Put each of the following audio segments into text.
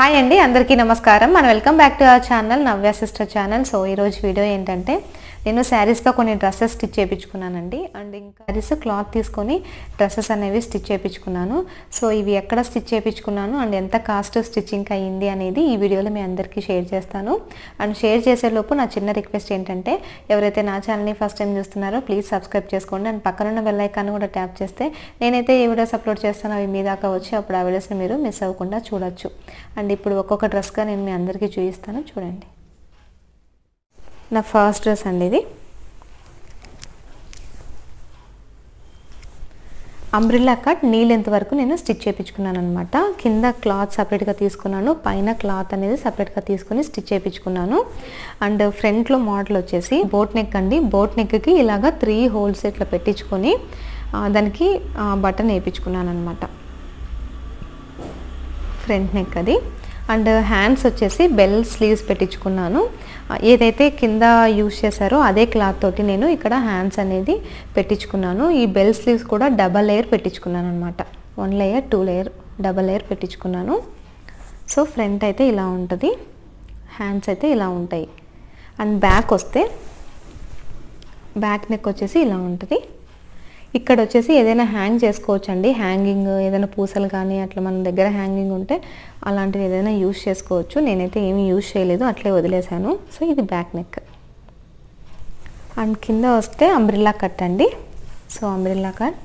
hi అండి అందరికీ నమస్కారం మనం welcome back to our channel Navya sister channel so ఈరోజు వీడియో ఏంటంటే నేను శారీస్తో కొన్ని డ్రెస్సెస్ స్టిచ్ చేయించుకున్నానండి అండ్ ఇంకా శారీస్ క్లాత్ తీసుకొని డ్రెస్సెస్ అనేవి స్టిచ్ చేయించుకున్నాను సో ఇవి ఎక్కడ స్టిచ్ చేయించుకున్నాను అండ్ ఎంత కాస్ట్ స్టిచ్చింగ్ అయ్యింది అనేది ఈ వీడియోలో మీ అందరికీ షేర్ చేస్తాను అండ్ షేర్ చేసేలోపు నా చిన్న రిక్వెస్ట్ ఏంటంటే ఎవరైతే నా ఛానల్ని ఫస్ట్ టైం చూస్తున్నారో ప్లీజ్ సబ్స్క్రైబ్ చేసుకోండి అండ్ పక్కనున్న బెల్ ఐకాన్ కూడా ట్యాప్ చేస్తే నేనైతే ఏ వీడియోస్ అప్లోడ్ చేస్తానో అవి మీ దాకా వచ్చి అప్పుడు ఆ వీడియోస్ని మీరు మిస్ అవ్వకుండా చూడొచ్చు అండ్ ఇప్పుడు ఒక్కొక్క డ్రెస్గా నేను మీ అందరికీ చూపిస్తాను చూడండి నా ఫస్ట్ డ్రెస్ అండి ఇది అంబ్రిల్లా కట్ నీ లెంత్ వరకు నేను స్టిచ్ చేయించుకున్నాను అనమాట కింద క్లాత్ సపరేట్గా తీసుకున్నాను పైన క్లాత్ అనేది సపరేట్గా తీసుకొని స్టిచ్ చేయించుకున్నాను అండ్ ఫ్రంట్లో మోడల్ వచ్చేసి బోట్ నెక్ అండి బోట్ నెక్కి ఇలాగా త్రీ హోల్స్ ఇట్లా పెట్టించుకొని ఆ, దానికి బటన్ వేయించుకున్నాను అనమాట ఫ్రంట్ నెక్ అది అండ్ హ్యాండ్స్ వచ్చేసి బెల్ స్లీవ్స్ పెట్టించుకున్నాను ఆ, ఏదైతే కింద యూజ్ చేశారో అదే క్లాత్ తోటి నేను ఇక్కడ హ్యాండ్స్ అనేది పెట్టించుకున్నాను ఈ బెల్ స్లీవ్స్ కూడా డబల్ లేయర్ పెట్టించుకున్నాను అనమాట one layer two layer double layer పెట్టించుకున్నాను సో ఫ్రంట్ అయితే ఇలా ఉంటుంది హ్యాండ్స్ అయితే ఇలా ఉంటాయి అండ్ బ్యాక్ వస్తే బ్యాక్ నెక్ వచ్చేసి ఇలా ఉంటుంది ఇక్కడ వచ్చేసి ఏదైనా హ్యాంగ్ చేసుకోవచ్చు అండి హ్యాంగింగ్ ఏదైనా పూసలు కానీ అట్లా మన దగ్గర హ్యాంగింగ్ ఉంటే అలాంటివి ఏదైనా యూజ్ చేసుకోవచ్చు నేనైతే ఏమీ యూజ్ చేయలేదు అట్లే వదిలేశాను సో ఇది బ్యాక్ నెక్ అండ్ కింద వస్తే అంబ్రిల్లా కట్ అండి సో అంబ్రిల్లా కట్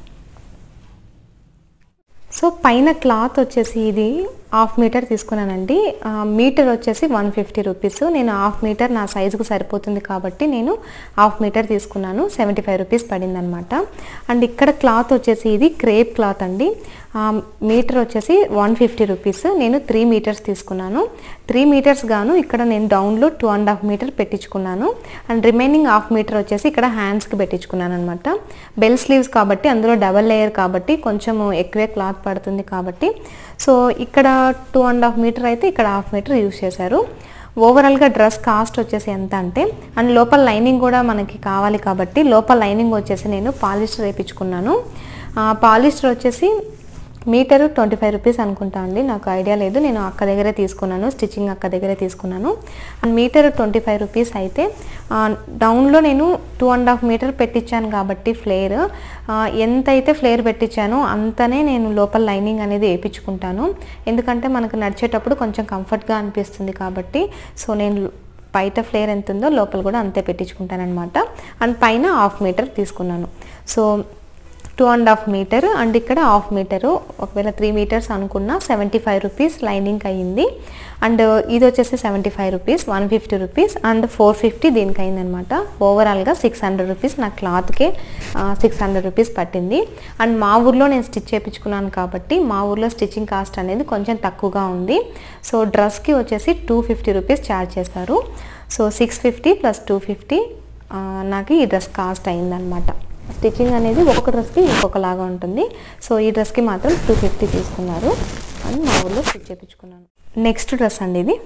సో పైన క్లాత్ వచ్చేసి ఇది హాఫ్ మీటర్ తీసుకున్నానండి ఆ, మీటర్ వచ్చేసి వన్ ఫిఫ్టీ రూపీస్ నేను హాఫ్ మీటర్ నా సైజుకు సరిపోతుంది కాబట్టి నేను హాఫ్ మీటర్ తీసుకున్నాను సెవెంటీ ఫైవ్ రూపీస్ పడిందనమాట అండ్ ఇక్కడ క్లాత్ వచ్చేసి ఇది క్రేప్ క్లాత్ అండి ఆ, మీటర్ వచ్చేసి వన్ ఫిఫ్టీ రూపీస్ నేను త్రీ మీటర్స్ తీసుకున్నాను త్రీ మీటర్స్ గాను ఇక్కడ నేను డౌన్లో టూ అండ్ హాఫ్ మీటర్ పెట్టించుకున్నాను అండ్ రిమైనింగ్ హాఫ్ మీటర్ వచ్చేసి ఇక్కడ హ్యాండ్స్కి పెట్టించుకున్నాను అనమాట బెల్ స్లీవ్స్ కాబట్టి అందులో డబల్ లేయర్ కాబట్టి కొంచెం ఎక్కువే క్లాత్ పడుతుంది కాబట్టి సో ఇక్కడ టూ అండ్ హాఫ్ మీటర్ అయితే ఇక్కడ హాఫ్ మీటర్ యూజ్ చేశారు ఓవరాల్గా డ్రెస్ కాస్ట్ వచ్చేసి ఎంత అంటే అండ్ లోపల లైనింగ్ కూడా మనకి కావాలి కాబట్టి లోపల లైనింగ్ వచ్చేసి నేను పాలిస్టర్ వేయించుకున్నాను పాలిస్టర్ వచ్చేసి మీటర్ ట్వంటీ ఫైవ్ రూపీస్ అనుకుంటా అండి నాకు ఐడియా లేదు నేను అక్క దగ్గరే తీసుకున్నాను స్టిచ్చింగ్ అక్క దగ్గరే తీసుకున్నాను and metre twenty five rupees అయితే ఆ, డౌన్లో నేను టూ అండ్ హాఫ్ మీటర్ పెట్టించాను కాబట్టి ఫ్లేర్ ఆ, ఎంత అయితే ఫ్లేర్ పెట్టించానో అంతనే నేను లోపల లైనింగ్ అనేది వేయించుకుంటాను ఎందుకంటే మనకు నడిచేటప్పుడు కొంచెం కంఫర్ట్గా అనిపిస్తుంది కాబట్టి సో నేను బయట ఫ్లేర్ ఎంత ఉందో లోపల కూడా అంతే పెట్టించుకుంటాను అనమాట అండ్ పైన హాఫ్ మీటర్ తీసుకున్నాను so two and half metre and ఇక్కడ హాఫ్ మీటరు ఒకవేళ త్రీ మీటర్స్ అనుకున్నా సెవెంటీ ఫైవ్ రూపీస్ లైనింగ్ అయ్యింది అండ్ ఇది వచ్చేసి seventy five rupees one fifty rupees and four fifty దీనికి అయిందనమాట ఓవరాల్గా సిక్స్ హండ్రెడ్ రూపీస్ నా క్లాత్కే సిక్స్ హండ్రెడ్ రూపీస్ పట్టింది అండ్ మా ఊర్లో నేను స్టిచ్ చేయించుకున్నాను కాబట్టి మా ఊర్లో స్టిచ్చింగ్ కాస్ట్ అనేది కొంచెం తక్కువగా ఉంది సో డ్రెస్కి వచ్చేసి టూ ఫిఫ్టీ రూపీస్ ఛార్జ్ చేస్తారు so six fifty plus two fifty నాకు ఈ డ్రెస్ కాస్ట్ అయిందనమాట స్టిచ్చింగ్ అనేది ఒక్కొక్క డ్రెస్కి ఒక్కొక్కలాగా ఉంటుంది సో ఈ డ్రెస్కి మాత్రం టూ ఫిఫ్టీ తీసుకున్నారు అని మా ఊళ్ళో స్టిచ్ చేయించుకున్నాను నెక్స్ట్ డ్రెస్ అండి ఇది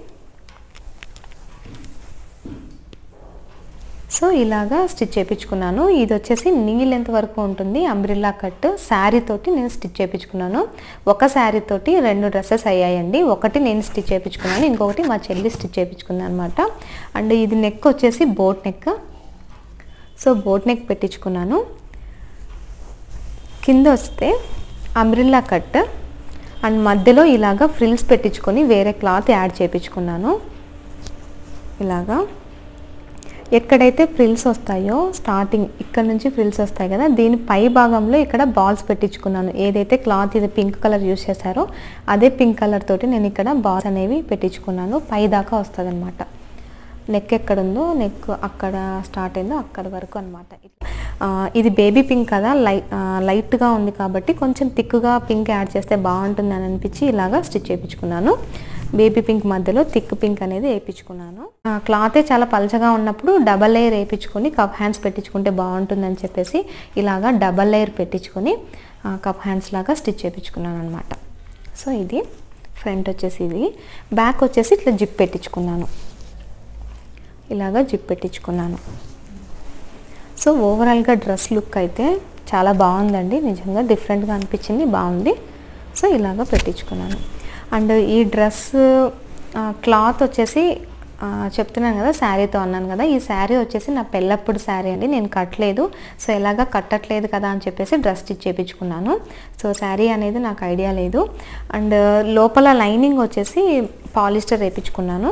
సో ఇలాగా స్టిచ్ చేయించుకున్నాను ఇది వచ్చేసి నీ లెంత్ వరకు ఉంటుంది అంబ్రిల్లా కట్ శారీ తోటి నేను స్టిచ్ చేయించుకున్నాను ఒక శారీ తోటి రెండు డ్రెస్సెస్ అయ్యాయండి ఒకటి నేను స్టిచ్ చేయించుకున్నాను ఇంకొకటి మా చెల్లి స్టిచ్ చేయించుకుంది అనమాట అండ్ ఇది నెక్ వచ్చేసి boat neck so boat neck పెట్టించుకున్నాను కింద వస్తే అంబ్రిల్లా కట్ అండ్ మధ్యలో ఇలాగా ఫ్రిల్స్ పెట్టించుకొని వేరే క్లాత్ యాడ్ చేయించుకున్నాను ఇలాగా ఎక్కడైతే ఫ్రిల్స్ వస్తాయో స్టార్టింగ్ ఇక్కడ నుంచి ఫ్రిల్స్ వస్తాయి కదా దీని పై భాగంలో ఇక్కడ బాల్స్ పెట్టించుకున్నాను ఏదైతే క్లాత్ ఇది పింక్ కలర్ యూస్ చేశారో అదే పింక్ కలర్ తోటి నేను ఇక్కడ బాల్స్ అనేవి పెట్టించుకున్నాను పై దాకా వస్తుంది అనమాట నెక్ ఎక్కడ ఉందో నెక్ అక్కడ స్టార్ట్ అయిందో అక్కడ వరకు అనమాట ఇది బేబీ పింక్ కదా లై ఆ, లైట్గా ఉంది కాబట్టి కొంచెం థిక్గా పింక్ యాడ్ చేస్తే బాగుంటుంది అని అనిపించి ఇలాగా స్టిచ్ చేయించుకున్నాను బేబీ పింక్ మధ్యలో థిక్ పింక్ అనేది వేయించుకున్నాను క్లాతే చాలా పలచగా ఉన్నప్పుడు డబల్ లేయర్ వేయించుకొని కప్ హ్యాండ్స్ పెట్టించుకుంటే బాగుంటుందని చెప్పేసి ఇలాగా డబల్ లేయర్ పెట్టించుకొని కప్ హ్యాండ్స్ లాగా స్టిచ్ చేయించుకున్నాను అనమాట సో ఇది ఫ్రంట్ వచ్చేసి ఇది బ్యాక్ వచ్చేసి ఇట్లా జిప్ పెట్టించుకున్నాను ఇలాగా జిప్ పెట్టించుకున్నాను సో ఓవరాల్గా డ్రెస్ లుక్ అయితే చాలా బాగుందండి నిజంగా డిఫరెంట్గా అనిపించింది బాగుంది సో ఇలాగ పెట్టించుకున్నాను అండ్ ఈ డ్రెస్ క్లాత్ వచ్చేసి ఆ, చెప్తున్నాను కదా శారీతో అన్నాను కదా ఈ శారీ వచ్చేసి నా పెళ్ళప్పుడు శారీ అండి నేను కట్టలేదు సో ఎలాగా కట్టట్లేదు కదా అని చెప్పేసి డ్రెస్ స్టిచ్ చేయించుకున్నాను సో శారీ అనేది నాకు ఐడియా లేదు అండ్ లోపల లైనింగ్ వచ్చేసి పాలిస్టర్ వేయించుకున్నాను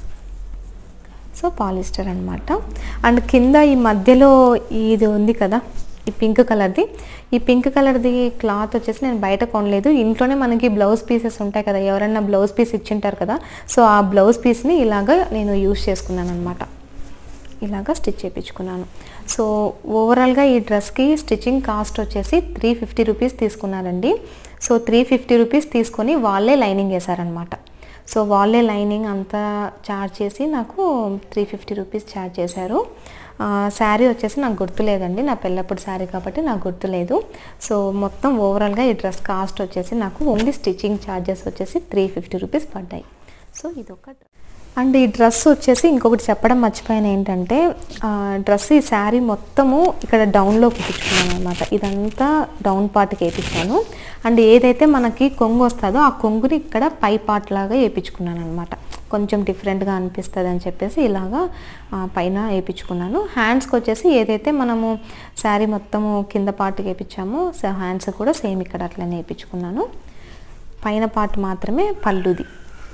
సో పాలిస్టర్ అన్నమాట అండ్ కింద ఈ మధ్యలో ఇది ఉంది కదా ఈ పింక్ కలర్ది ఈ పింక్ కలర్ది క్లాత్ వచ్చేసి నేను బయట కొనలేదు ఇంట్లోనే మనకి బ్లౌజ్ పీసెస్ ఉంటాయి కదా ఎవరైనా బ్లౌజ్ పీస్ ఇచ్చింటారు కదా సో ఆ బ్లౌజ్ పీస్ని ఇలాగ నేను యూస్ చేసుకున్నాను అనమాట ఇలాగా స్టిచ్ చేయించుకున్నాను సో ఓవరాల్గా ఈ డ్రెస్కి స్టిచ్చింగ్ కాస్ట్ వచ్చేసి త్రీ ఫిఫ్టీ రూపీస్ తీసుకున్నారండి సో త్రీ ఫిఫ్టీ రూపీస్ తీసుకొని వాళ్ళే లైనింగ్ వేశారనమాట సో వాళ్ళే లైనింగ్ అంతా ఛార్జ్ చేసి నాకు త్రీ ఫిఫ్టీ రూపీస్ ఛార్జ్ చేశారు శారీ వచ్చేసి నాకు గుర్తులేదండి నా పెళ్ళప్పుడు శారీ కాబట్టి నాకు గుర్తులేదు సో మొత్తం ఓవరాల్గా ఈ డ్రెస్ కాస్ట్ వచ్చేసి నాకు ఓన్లీ స్టిచ్చింగ్ ఛార్జెస్ వచ్చేసి త్రీ ఫిఫ్టీ రూపీస్ పడ్డాయి సో ఇదొక అండ్ ఈ డ్రెస్ వచ్చేసి ఇంకొకటి చెప్పడం మర్చిపోయాను ఏంటంటే ఆ, డ్రెస్ ఈ శారీ మొత్తము ఇక్కడ డౌన్లో కుట్టించుకున్నాను అనమాట ఇదంతా డౌన్ పార్ట్కి వేయించాను అండ్ ఏదైతే మనకి కొంగు వస్తుందో ఆ కొంగుని ఇక్కడ పై పార్ట్ లాగా వేయించుకున్నాను అనమాట కొంచెం డిఫరెంట్గా అనిపిస్తుంది అని చెప్పేసి ఇలాగా ఆ, పైన వేయించుకున్నాను హ్యాండ్స్కి వచ్చేసి ఏదైతే మనము శారీ మొత్తము కింద పార్ట్కి వేయించామో సో హ్యాండ్స్ కూడా సేమ్ ఇక్కడ అట్లనే వేయించుకున్నాను పైన పార్ట్ మాత్రమే పళ్ళుది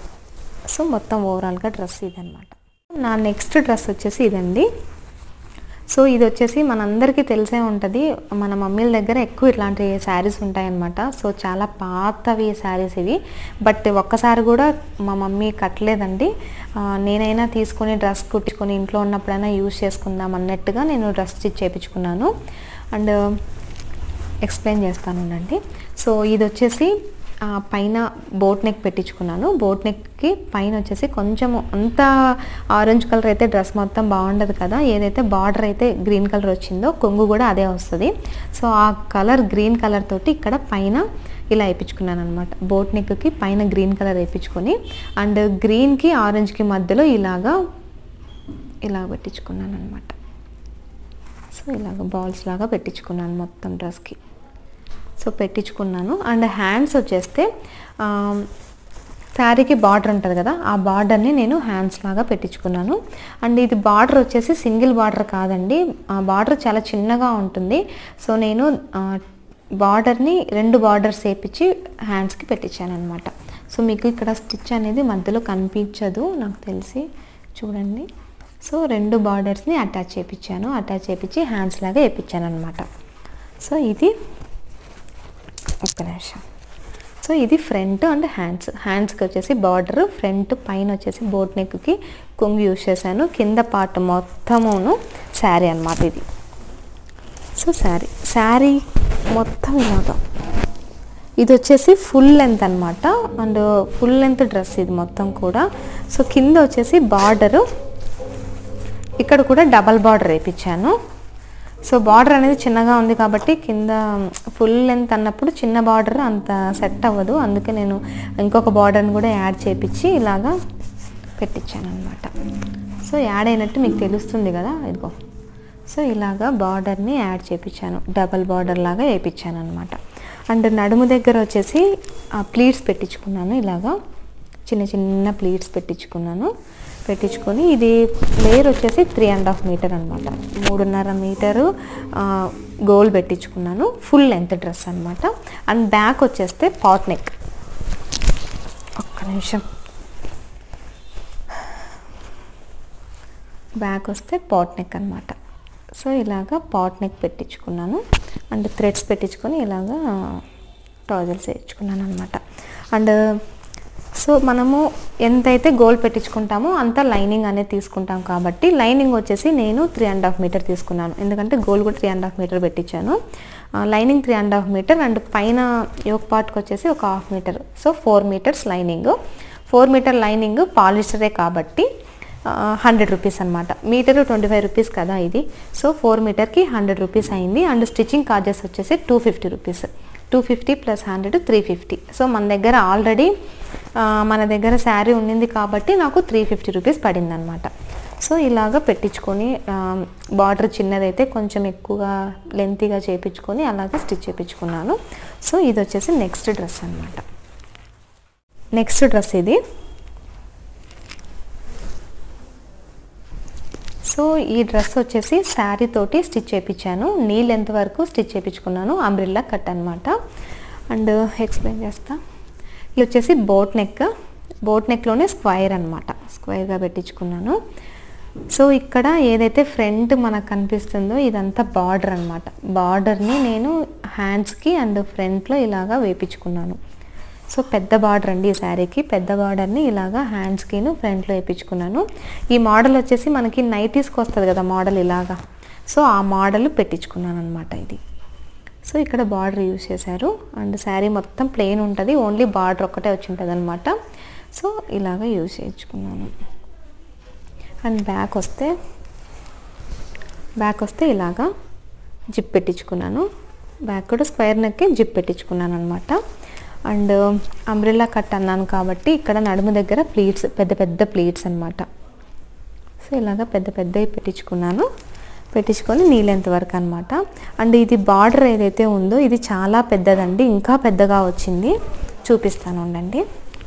సో మొత్తం ఓవరాల్గా డ్రెస్ ఇదనమాట నా నెక్స్ట్ డ్రెస్ వచ్చేసి ఇదండి సో ఇది వచ్చేసి మనందరికీ తెలిసే ఉంటుంది మన మమ్మీల దగ్గర ఎక్కువ ఇట్లాంటి శారీస్ ఉంటాయన్నమాట సో చాలా పాతవి శారీస్ ఇవి బట్ ఒక్కసారి కూడా మా మమ్మీ కట్టలేదండి ఆ, నేనైనా తీసుకొని డ్రెస్ కుట్టించుకొని ఇంట్లో ఉన్నప్పుడైనా యూజ్ చేసుకుందాం అన్నట్టుగా నేను డ్రెస్ స్టిచ్ చేయించుకున్నాను అండ్ ఎక్స్ప్లెయిన్ చేస్తాను ఉండండి సో ఇది వచ్చేసి ఆ, పైన బోట్ నెక్ పెట్టించుకున్నాను బోట్ నెక్కి పైన వచ్చేసి కొంచెము అంత ఆరెంజ్ కలర్ అయితే డ్రెస్ మొత్తం బాగుండదు కదా ఏదైతే బార్డర్ అయితే గ్రీన్ కలర్ వచ్చిందో కొంగు కూడా అదే వస్తుంది సో ఆ కలర్ గ్రీన్ కలర్ తోటి ఇక్కడ పైన ఇలా వేయించుకున్నాను అనమాట బోట్ నెక్కి పైన గ్రీన్ కలర్ వేయించుకొని అండ్ గ్రీన్కి ఆరెంజ్కి మధ్యలో ఇలాగా ఇలా పెట్టించుకున్నాను అనమాట సో ఇలాగ బాల్స్ లాగా పెట్టించుకున్నాను మొత్తం డ్రెస్కి సో పెట్టించుకున్నాను అండ్ హ్యాండ్స్ వచ్చేస్తే శారీకి బార్డర్ ఉంటుంది కదా ఆ బార్డర్ని నేను హ్యాండ్స్ లాగా పెట్టించుకున్నాను అండ్ ఇది బార్డర్ వచ్చేసి సింగిల్ బార్డర్ కాదండి ఆ బార్డర్ చాలా చిన్నగా ఉంటుంది సో నేను బార్డర్ని రెండు బార్డర్స్ వేపించి హ్యాండ్స్కి పెట్టించాను అనమాట సో మీకు ఇక్కడ స్టిచ్ అనేది మధ్యలో కనిపించదు నాకు తెలిసి చూడండి సో రెండు బార్డర్స్ని అటాచ్ చేయించాను అటాచ్ చేయించి హ్యాండ్స్ లాగా వేయించాను అనమాట సో ఇది ఒక్క నిమిషం సో ఇది ఫ్రంట్ అండ్ హ్యాండ్స్ హ్యాండ్స్కి వచ్చేసి బార్డర్ ఫ్రంట్ పైన వచ్చేసి బోట్ నెక్కి కొంగు యూస్ చేశాను కింద పార్ట్ మొత్తమును శారీ అన్నమాట ఇది సో శారీ శారీ మొత్తం ఇలాగా ఇది వచ్చేసి ఫుల్ లెంత్ అనమాట అండ్ ఫుల్ లెంత్ డ్రెస్ ఇది మొత్తం కూడా సో కింద వచ్చేసి బార్డరు ఇక్కడ కూడా డబల్ బార్డర్ వేయించాను సో బార్డర్ అనేది చిన్నగా ఉంది కాబట్టి కింద ఫుల్ లెంత్ అన్నప్పుడు చిన్న బార్డర్ అంత సెట్ అవ్వదు అందుకే నేను ఇంకొక బార్డర్ని కూడా యాడ్ చేపించి ఇలాగా పెట్టించాను అనమాట సో యాడ్ అయినట్టు మీకు తెలుస్తుంది కదా ఇదిగో సో ఇలాగా బార్డర్ని యాడ్ చేపించాను డబల్ బార్డర్ లాగా వేయించాను అనమాట అండ్ నడుము దగ్గర వచ్చేసి ప్లీట్స్ పెట్టించుకున్నాను ఇలాగా చిన్న చిన్న ప్లీట్స్ పెట్టించుకున్నాను పెట్టించుకొని ఇది లేయర్ వచ్చేసి త్రీ అండ్ హాఫ్ మీటర్ అనమాట మూడున్నర మీటరు గోల్ పెట్టించుకున్నాను ఫుల్ లెంత్ డ్రెస్ అనమాట అండ్ బ్యాక్ వచ్చేస్తే పాట్ నెక్ ఒక్క నిమిషం బ్యాక్ వస్తే పాట్ నెక్ అనమాట సో ఇలాగా పాట్ నెక్ పెట్టించుకున్నాను అండ్ థ్రెడ్స్ పెట్టించుకొని ఇలాగా ట్రౌజర్స్ వేయించుకున్నాను అనమాట అండ్ సో మనము ఎంతైతే గోల్ పెట్టించుకుంటామో అంత లైనింగ్ అనేది తీసుకుంటాం కాబట్టి లైనింగ్ వచ్చేసి నేను త్రీ అండ్ హాఫ్ మీటర్ తీసుకున్నాను ఎందుకంటే గోల్ కూడా త్రీ అండ్ హాఫ్ మీటర్ పెట్టించాను ఆ, lining three and half metre and పైన యోక్ పార్ట్కి వచ్చేసి ఒక half metre so four metres lining four metre lining పాలిస్టరే కాబట్టి హండ్రెడ్ రూపీస్ అనమాట మీటర్ ట్వంటీ ఫైవ్ రూపీస్ కదా ఇది సో ఫోర్ మీటర్కి హండ్రెడ్ రూపీస్ అయింది అండ్ స్టిచ్చింగ్ చార్జెస్ వచ్చేసి two fifty rupees two fifty plus hundred three fifty so మన దగ్గర ఆల్రెడీ మన దగ్గర శారీ ఉండింది కాబట్టి నాకు త్రీ ఫిఫ్టీ రూపీస్ పడింది అనమాట సో ఇలాగ పెట్టించుకొని బార్డర్ చిన్నదైతే కొంచెం ఎక్కువగా లెంతీగా చేయించుకొని అలాగే స్టిచ్ చేయించుకున్నాను సో ఇది వచ్చేసి నెక్స్ట్ డ్రెస్ అనమాట నెక్స్ట్ డ్రెస్ ఇది సో ఈ డ్రెస్ వచ్చేసి శారీ తోటి స్టిచ్ చేయించాను నీ లెంత్ వరకు స్టిచ్ చేయించుకున్నాను అంబ్రిల్లా కట్ అనమాట అండ్ ఎక్స్ప్లెయిన్ చేస్తా ఇది వచ్చేసి బోట్ నెక్ బోట్ నెక్లోనే స్క్వైర్ అనమాట స్క్వైర్గా పెట్టించుకున్నాను సో ఇక్కడ ఏదైతే ఫ్రంట్ మనకు కనిపిస్తుందో ఇదంతా బార్డర్ అనమాట బార్డర్ని నేను హ్యాండ్స్కి అండ్ ఫ్రంట్లో ఇలాగా వేపించుకున్నాను సో పెద్ద బార్డర్ అండి ఈ శారీకి పెద్ద బార్డర్ని ఇలాగా హ్యాండ్స్కిను ఫ్రంట్లో వేయించుకున్నాను ఈ మోడల్ వచ్చేసి మనకి నైటీస్కి వస్తుంది కదా మోడల్ ఇలాగా సో ఆ మోడల్ పెట్టించుకున్నాను అనమాట ఇది సో ఇక్కడ బార్డర్ యూజ్ చేశారు అండ్ శారీ మొత్తం ప్లెయిన్ ఉంటుంది ఓన్లీ బార్డర్ ఒక్కటే వచ్చి ఉంటుంది అనమాట సో ఇలాగ యూజ్ చేయించుకున్నాను అండ్ బ్యాక్ వస్తే బ్యాక్ వస్తే ఇలాగా జిప్ పెట్టించుకున్నాను బ్యాక్ కూడా స్క్వేర్ నెక్కి జిప్ పెట్టించుకున్నాను అనమాట అండ్ అంబ్రిల్లా కట్ అన్నాను కాబట్టి ఇక్కడ నడుము దగ్గర ప్లీట్స్ పెద్ద పెద్ద ప్లీట్స్ అనమాట సో ఇలాగా పెద్ద పెద్దవి పెట్టించుకున్నాను పెట్టించుకొని నీళ్ళెంత వరకు అనమాట అండ్ ఇది బార్డర్ ఏదైతే ఉందో ఇది చాలా పెద్దదండి ఇంకా పెద్దగా వచ్చింది చూపిస్తాను ఉండండి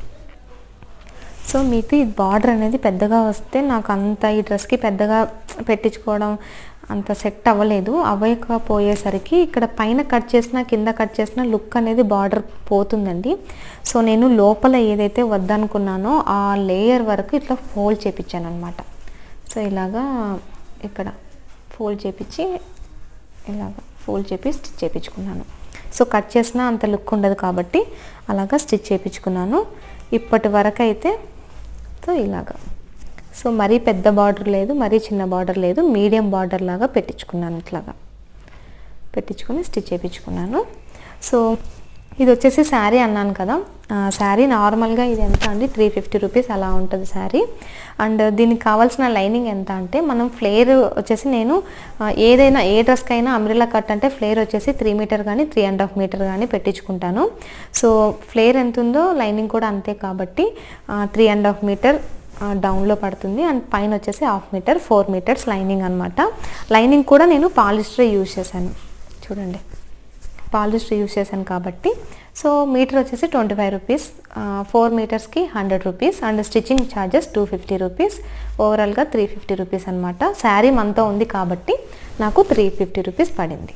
సో మీకు ఈ బార్డర్ అనేది పెద్దగా వస్తే నాకు అంత ఈ డ్రెస్కి పెద్దగా పెట్టించుకోవడం అంత సెట్ అవ్వలేదు అవ్వకపోయేసరికి ఇక్కడ పైన కట్ చేసినా కింద కట్ చేసినా లుక్ అనేది బార్డర్ పోతుందండి సో నేను లోపల ఏదైతే వద్దనుకున్నానో ఆ లేయర్ వరకు ఇట్లా ఫోల్డ్ చేపించాను అనమాట సో ఇలాగా ఇక్కడ ఫోల్డ్ చేపించి ఇలాగ ఫోల్డ్ చేపి స్టిచ్ చేయించుకున్నాను సో కట్ చేసినా అంత లుక్ ఉండదు కాబట్టి అలాగా స్టిచ్ చేయించుకున్నాను ఇప్పటి వరకు అయితే సో ఇలాగా సో మరీ పెద్ద బార్డర్ లేదు మరీ చిన్న బార్డర్ లేదు మీడియం బార్డర్ లాగా పెట్టించుకున్నాను ఇట్లాగా పెట్టించుకొని స్టిచ్ చేయించుకున్నాను సో ఇది వచ్చేసి శారీ అన్నాను కదా శారీ నార్మల్గా ఇది ఎంత అండి త్రీ ఫిఫ్టీ రూపీస్ అలా ఉంటుంది శారీ అండ్ దీనికి కావాల్సిన లైనింగ్ ఎంత అంటే మనం ఫ్లేర్ వచ్చేసి నేను ఆ, ఏదైనా ఏ డ్రెస్కైనా అమ్రిలా కట్ అంటే ఫ్లేర్ వచ్చేసి త్రీ మీటర్ కానీ త్రీ అండ్ హాఫ్ మీటర్ కానీ పెట్టించుకుంటాను సో ఫ్లేర్ ఎంత ఉందో లైనింగ్ కూడా అంతే కాబట్టి త్రీ అండ్ హాఫ్ మీటర్ డౌన్లో పడుతుంది అండ్ పైన వచ్చేసి half metre four metres lining అనమాట లైనింగ్ కూడా నేను పాలిస్టర్ యూజ్ చేశాను చూడండి పాలిస్టర్ యూజ్ చేశాను కాబట్టి సో మీటర్ వచ్చేసి ట్వంటీ ఫైవ్ రూపీస్ ఫోర్ మీటర్స్కి hundred rupees and stitching charges two fifty rupees ఓవరాల్గా త్రీ ఫిఫ్టీ రూపీస్ అనమాట శారీ మనతో ఉంది కాబట్టి నాకు త్రీ ఫిఫ్టీ రూపీస్ పడింది